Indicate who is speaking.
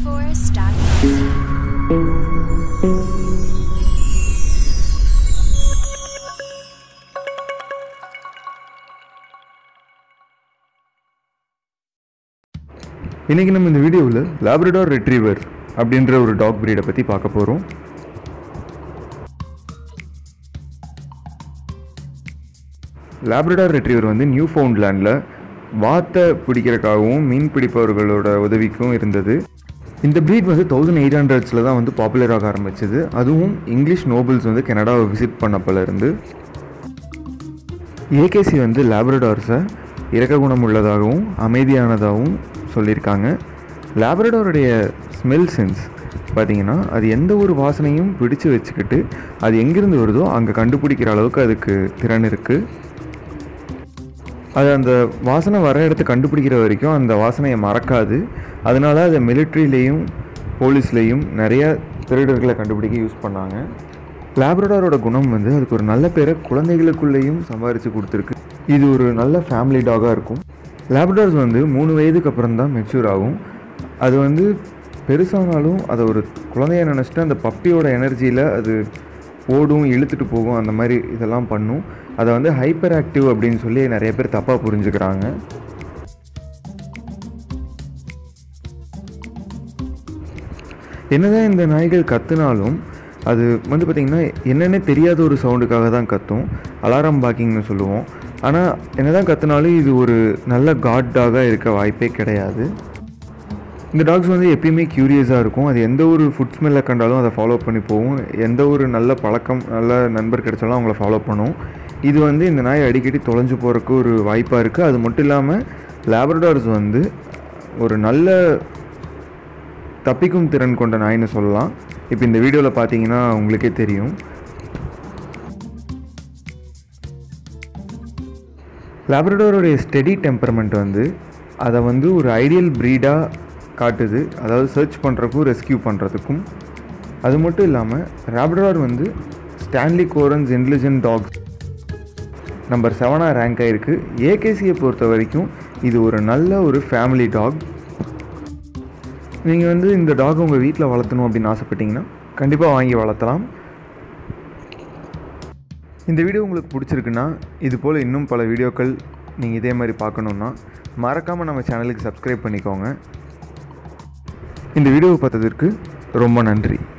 Speaker 1: SoundCloudForce.com.
Speaker 2: இன்றைக்கி நம்ம இந்த வீடியோவில் லேப்ரடார் ரெட்ரீவர் அப்படின்ற ஒரு டாக் பிரீடை பற்றி பார்க்க போகிறோம் லேப்ரடார் ரெட்ரீவர் வந்து நியூ ஃபவுண்ட்லேண்டில் வாத்தை பிடிக்கிறதுக்காகவும் மீன் பிடிப்பவர்களோட உதவிக்கும் இருந்தது இந்த ப்ரீட் வந்து தௌசண்ட் எயிட் ஹண்ட்ரட்ஸில் தான் வந்து பாப்புலராக ஆரம்பிச்சது அதுவும் இங்கிலீஷ் நோபல்ஸ் வந்து கனடாவை விசிட் பண்ணப்பல இருந்து ஏகேசி வந்து லேப்ரடார்ஸை இறக்க குணம் உள்ளதாகவும் அமைதியானதாகவும் சொல்லியிருக்காங்க லேப்ரடாருடைய ஸ்மெல் சென்ஸ் பார்த்தீங்கன்னா அது எந்த ஒரு வாசனையும் பிடிச்சு வச்சுக்கிட்டு அது எங்கேருந்து வருதோ அங்கே கண்டுபிடிக்கிற அளவுக்கு அதுக்கு திறன் இருக்குது அது அந்த வாசனை வர இடத்த கண்டுபிடிக்கிற வரைக்கும் அந்த வாசனையை மறக்காது அதனால அதை மிலிட்ரிலேயும் போலீஸ்லேயும் நிறைய திருடர்களை கண்டுபிடிக்க யூஸ் பண்ணாங்க லேப்ரடாரோட குணம் வந்து அதுக்கு ஒரு நல்ல பேரை குழந்தைகளுக்குள்ளேயும் சம்பாரித்து கொடுத்துருக்கு இது ஒரு நல்ல ஃபேமிலி டாகாக இருக்கும் லேப்ரடார்ஸ் வந்து மூணு வயதுக்கு அப்புறம் தான் மெச்சூர் ஆகும் அது வந்து பெருசானாலும் அதை ஒரு குழந்தைய நினச்சிட்டு அந்த பப்பியோட எனர்ஜியில் அது ஓடும் இழுத்துட்டு போகும் அந்த மாதிரி இதெல்லாம் பண்ணும் அதை வந்து ஹைப்பர் ஆக்டிவ் அப்படின்னு சொல்லி நிறைய பேர் தப்பாக புரிஞ்சுக்கிறாங்க என்னதான் இந்த நாய்கள் கத்துனாலும் அது வந்து பார்த்திங்கன்னா என்னென்ன தெரியாத ஒரு சவுண்டுக்காக தான் கத்தும் அலாரம் பாக்கிங்னு சொல்லுவோம் ஆனால் என்னதான் கத்துனாலும் இது ஒரு நல்ல காட் டாகாக இருக்க வாய்ப்பே கிடையாது இந்த டாக்ஸ் வந்து எப்பயுமே க்யூரியஸாக இருக்கும் அது எந்த ஒரு ஃபுட் ஸ்மெல்லை கண்டாலும் அதை ஃபாலோ பண்ணி போகும் எந்த ஒரு நல்ல பழக்கம் நல்ல நண்பர் கிடைச்சாலும் அவங்கள ஃபாலோ பண்ணும் இது வந்து இந்த நாய் அடிக்கடி தொலைஞ்சு போகிறதுக்கு ஒரு வாய்ப்பாக இருக்குது அது மட்டும் இல்லாமல் லேப்ரடார்ஸ் வந்து ஒரு நல்ல தப்பிக்கும் திறன் கொண்ட நாய்னு சொல்லலாம் இப்போ இந்த வீடியோவில் பார்த்தீங்கன்னா உங்களுக்கே தெரியும் லேப்ரடாரோடைய ஸ்டெடி டெம்பர்மெண்ட் வந்து அதை வந்து ஒரு ஐடியல் ப்ரீடாக காட்டுது அதாவது சர்ச் பண்ணுறக்கும் ரெஸ்கியூ பண்ணுறதுக்கும் அது மட்டும் இல்லாமல் லேப்ரடார் வந்து Stanley Coren's intelligent dogs number செவனாக ரேங்க் ஆகிருக்கு ஏகேசியை பொறுத்த வரைக்கும் இது ஒரு நல்ல ஒரு ஃபேமிலி டாக் நீங்கள் வந்து இந்த டாக் உங்கள் வீட்டில் வளர்த்தணும் அப்படின்னு ஆசைப்பட்டீங்கன்னா கண்டிப்பாக வாங்கி வளர்த்தலாம் இந்த வீடியோ உங்களுக்கு பிடிச்சிருக்குன்னா இது போல் இன்னும் பல வீடியோக்கள் நீங்கள் இதே மாதிரி பார்க்கணுன்னா மறக்காமல் நம்ம சேனலுக்கு சப்ஸ்கிரைப் பண்ணிக்கோங்க இந்த வீடியோவை பார்த்ததற்கு ரொம்ப நன்றி